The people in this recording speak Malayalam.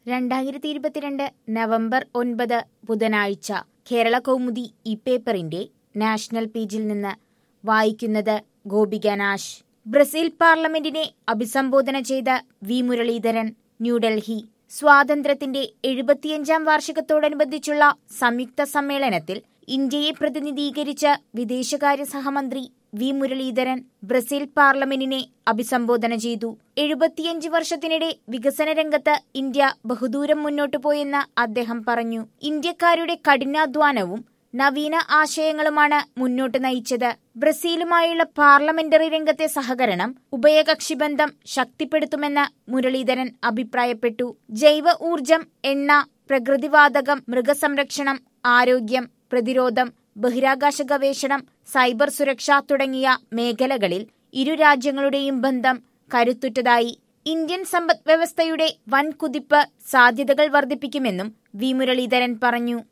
രണ്ടായിരത്തി ഇരുപത്തിരണ്ട് നവംബർ ഒൻപത് ബുധനാഴ്ച കേരള കൗമുദി ഈ പേപ്പറിന്റെ നാഷണൽ പേജിൽ നിന്ന് വായിക്കുന്നത് ഗോപിക നാശ് ബ്രസീൽ പാർലമെന്റിനെ അഭിസംബോധന ചെയ്ത വി മുരളീധരൻ ന്യൂഡൽഹി സ്വാതന്ത്ര്യത്തിന്റെ എഴുപത്തിയഞ്ചാം വാർഷികത്തോടനുബന്ധിച്ചുള്ള സംയുക്ത സമ്മേളനത്തിൽ ഇന്ത്യയെ പ്രതിനിധീകരിച്ച് വിദേശകാര്യ സഹമന്ത്രി വി മുരളീധരൻ ബ്രസീൽ പാർലമെന്റിനെ അഭിസംബോധന ചെയ്തു എഴുപത്തിയഞ്ച് വർഷത്തിനിടെ വികസന രംഗത്ത് ഇന്ത്യ ബഹുദൂരം മുന്നോട്ടു പോയെന്ന് അദ്ദേഹം പറഞ്ഞു ഇന്ത്യക്കാരുടെ കഠിനാധ്വാനവും നവീന ആശയങ്ങളുമാണ് മുന്നോട്ട് നയിച്ചത് ബ്രസീലുമായുള്ള പാർലമെന്ററി രംഗത്തെ സഹകരണം ഉഭയകക്ഷി ബന്ധം ശക്തിപ്പെടുത്തുമെന്ന് മുരളീധരൻ അഭിപ്രായപ്പെട്ടു ജൈവ ഊർജം എണ്ണ പ്രകൃതിവാതകം മൃഗസംരക്ഷണം ആരോഗ്യം പ്രതിരോധം ബഹിരാകാശ ഗവേഷണം സൈബർ സുരക്ഷ തുടങ്ങിയ മേഖലകളിൽ ഇരു രാജ്യങ്ങളുടെയും ബന്ധം കരുത്തുറ്റതായി ഇന്ത്യൻ സമ്പദ് വ്യവസ്ഥയുടെ വൻ കുതിപ്പ് സാധ്യതകൾ വർദ്ധിപ്പിക്കുമെന്നും വി മുരളീധരൻ പറഞ്ഞു